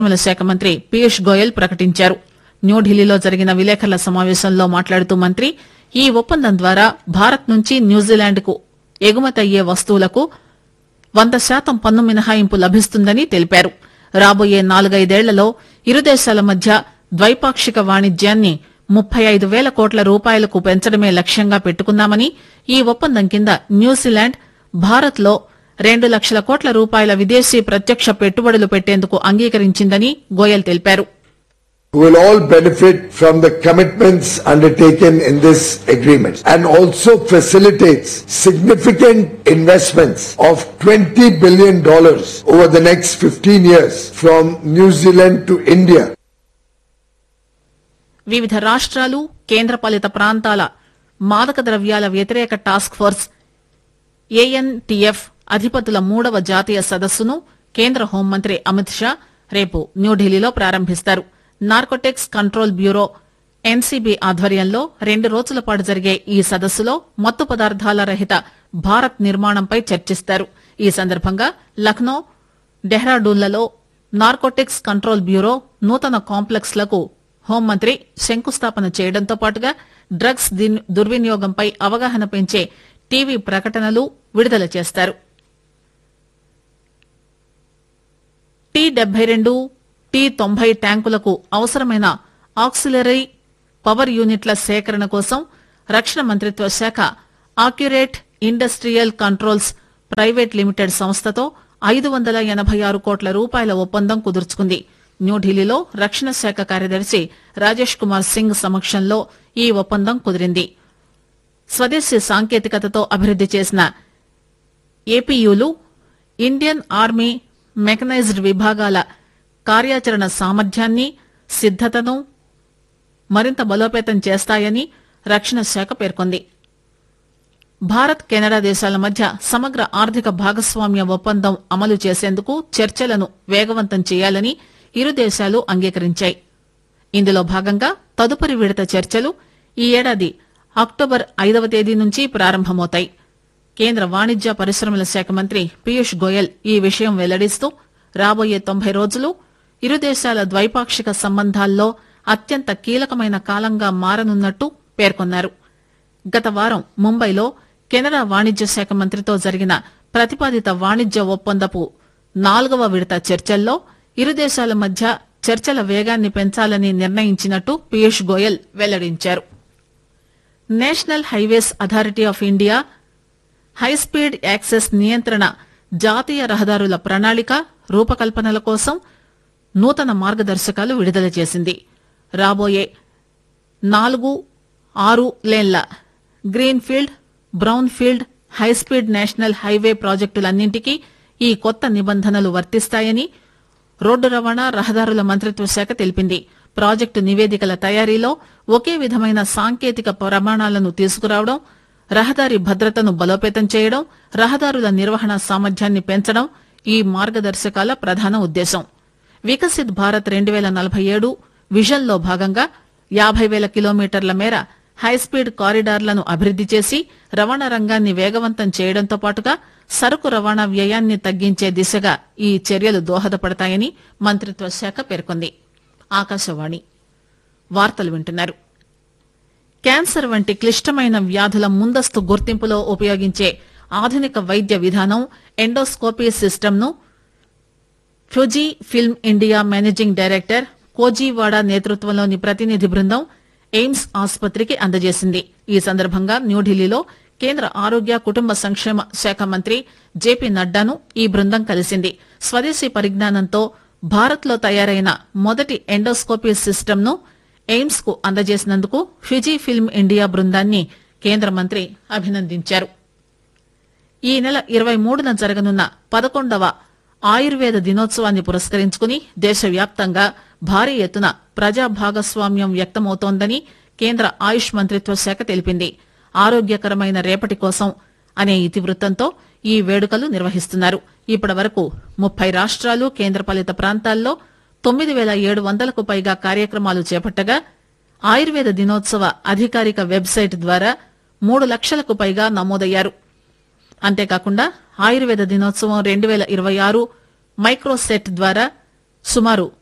పరిశ్రమల శాఖ మంత్రి పీయూష్ గోయల్ ప్రకటించారు న్యూఢిల్లీలో జరిగిన విలేకరుల సమావేశంలో మాట్లాడుతూ మంత్రి ఈ ఒప్పందం ద్వారా భారత్ నుంచి న్యూజిలాండ్ కు ఎగుమతయ్యే వస్తువులకు వంద శాతం పన్ను మినహాయింపు లభిస్తుందని తెలిపారు రాబోయే నాలుగైదేళ్లలో ఇరు దేశాల మధ్య ద్వైపాక్షిక వాణిజ్యాన్ని ముప్పై ఐదు వేల కోట్ల రూపాయలకు పెంచడమే లక్ష్యంగా పెట్టుకున్నామని ఈ ఒప్పందం కింద న్యూజిలాండ్ భారత్ లో రెండు లక్షల కోట్ల రూపాయల విదేశీ ప్రత్యక్ష పెట్టుబడులు పెట్టేందుకు అంగీకరించిందని గోయల్ తెలిపారు who will all benefit from the commitments undertaken in this agreement and also facilitates significant investments of $20 billion over the next 15 years from New Zealand to India. వివిధ రాష్ట్రాలు కేంద్రపాలిత ప్రాంతాల మాదక ద్రవ్యాల వ్యతిరేక టాస్క్ ఫోర్స్ ఏఎన్టీఎఫ్ అధిపతుల మూడవ జాతీయ సదస్సును కేంద్ర హోంమంత్రి అమిత్ షా రేపు న్యూఢిల్లీలో ప్రారంభిస్తారు నార్కోటిక్స్ కంట్రోల్ బ్యూరో ఎన్సీబీ ఆధ్వర్యంలో రెండు రోజుల పాటు జరిగే ఈ సదస్సులో మత్తు పదార్థాల రహిత భారత్ నిర్మాణంపై చర్చిస్తారు ఈ సందర్భంగా లక్నో డెహ్రాడూన్లలో నార్కోటిక్స్ కంట్రోల్ బ్యూరో నూతన కాంప్లెక్స్ లకు హోంమంత్రి శంకుస్థాపన చేయడంతో పాటుగా డ్రగ్స్ దిన్- దుర్వినియోగంపై అవగాహన పెంచే టీవీ ప్రకటనలు విడుదల చేస్తారు టీ డెబ్బై రెండు టీ తొంభై ట్యాంకులకు అవసరమైన ఆక్సిలరీ పవర్ యూనిట్ల సేకరణ కోసం రక్షణ మంత్రిత్వ శాఖ accurate industrial controls private limited సంస్థతో ఐదు వందల ఎనభై ఆరు కోట్ల రూపాయల ఒప్పందం కుదుర్చుకుంది న్యూఢిల్లీలో రక్షణ శాఖ కార్యదర్శి రాజేష్ కుమార్ సింగ్ సమక్షంలో ఈ ఒప్పందం కుదిరింది స్వదేశీ సాంకేతికతతో అభివృద్ది చేసిన ఏపీయూలు ఇండియన్ ఆర్మీ మెకనైజ్డ్ విభాగాల కార్యాచరణ సామర్థ్యాన్ని సిద్దతను మరింత బలోపేతం చేస్తాయని రక్షణ శాఖ పేర్కొంది భారత్ కెనడా దేశాల మధ్య సమగ్ర ఆర్థిక భాగస్వామ్య ఒప్పందం అమలు చేసేందుకు చర్చలను వేగవంతం చేయాలని ఇరు దేశాలు అంగీకరించాయి ఇందులో భాగంగా తదుపరి విడత చర్చలు ఈ ఏడాది అక్టోబర్ ఐదవ తేదీ నుంచి ప్రారంభమవుతాయి కేంద్ర వాణిజ్య పరిశ్రమల శాఖ మంత్రి పీయూష్ గోయల్ ఈ విషయం వెల్లడిస్తూ రాబోయే తొంభై రోజులు ఇరు దేశాల ద్వైపాక్షిక సంబంధాల్లో అత్యంత కీలకమైన కాలంగా మారనున్నట్టు పేర్కొన్నారు గత వారం ముంబైలో కెనడా వాణిజ్య శాఖ మంత్రితో జరిగిన ప్రతిపాదిత వాణిజ్య ఒప్పందపు నాలుగవ విడత చర్చల్లో ఇరు దేశాల మధ్య చర్చల వేగాన్ని పెంచాలని నిర్ణయించినట్టు పీయూష్ గోయల్ వెల్లడించారు national highways authority of India high speed access నియంత్రణ జాతీయ రహదారుల ప్రణాళిక రూపకల్పనల కోసం నూతన మార్గదర్శకాలు విడుదల చేసింది రాబోయే నాలుగు ఆరు లేన్ల green field brown field high speed national highway ప్రాజెక్టులన్నింటికీ ఈ కొత్త నిబంధనలు వర్తిస్తాయని రోడ్డు రవాణా రహదారుల మంత్రిత్వ శాఖ తెలిపింది ప్రాజెక్టు నివేదికల తయారీలో ఒకే విధమైన సాంకేతిక ప్రమాణాలను తీసుకురావడం రహదారి భద్రతను బలోపేతం చేయడం రహదారుల నిర్వహణ సామర్థ్యాన్ని పెంచడం ఈ మార్గదర్శకాల ప్రధాన ఉద్దేశం వికసిత్ భారత్ రెండు వేల నలభై ఏడు విజన్లో భాగంగా యాభై వేల కిలోమీటర్ల మేర హైస్పీడ్ కారిడార్లను అభివృద్ది చేసి రవాణా రంగాన్ని వేగవంతం చేయడంతో పాటుగా సరుకు రవాణా వ్యయాన్ని తగ్గించే దిశగా ఈ చర్యలు దోహదపడతాయని మంత్రిత్వ శాఖ పేర్కొంది ఆకాశవాణి వార్తలు వింటున్నారు క్యాన్సర్ వంటి క్లిష్టమైన వ్యాధుల ముందస్తు గుర్తింపులో ఉపయోగించే ఆధునిక వైద్య విధానం ఎండోస్కోపీ సిస్టమ్ను Fuji film India managing director కోజీవాడ నేతృత్వంలోని ప్రతినిధి బృందం ఎయిమ్స్ ఆసుపత్రికి అందజేసింది ఈ సందర్భంగా న్యూఢిల్లీలో కేంద్ర ఆరోగ్య కుటుంబ సంక్షేమ శాఖ మంత్రి జేపీ నడ్డాను ఈ బృందం కలిసింది స్వదేశీ పరిజ్ఞానంతో భారత్ లో తయారైన మొదటి ఎండోస్కోపీ సిస్టమ్ను ఎయిమ్స్ కు అందజేసినందుకు ఫిజీ ఫిల్మ్ ఇండియా బృందాన్ని కేంద్ర మంత్రి అభినందించారు ఈ నెల ఇరవై మూడున జరగనున్న పదకొండవ ఆయుర్వేద దినోత్సవాన్ని పురస్కరించుకుని దేశవ్యాప్తంగా భారీ ఎత్తున ప్రజా భాగస్వామ్యం వ్యక్తమవుతోందని కేంద్ర ఆయుష్ మంత్రిత్వ శాఖ తెలిపింది ఆరోగ్యకరమైన రేపటి కోసం అనే ఇతివృత్తంతో ఈ వేడుకలు నిర్వహిస్తున్నారు ఇప్పటి వరకు ముప్పై రాష్ట్రాలు కేంద్రపాలిత ప్రాంతాల్లో తొమ్మిది వేల ఏడు వందలకు పైగా కార్యక్రమాలు చేపట్టగా ఆయుర్వేద దినోత్సవ అధికారిక వెబ్సైట్ ద్వారా మూడు లక్షలకు పైగా నమోదయ్యారు అంతేకాకుండా ఆయుర్వేద దినోత్సవం రెండు వేల ఇరవై ఆరు మైక్రోసెట్ ద్వారా సుమారు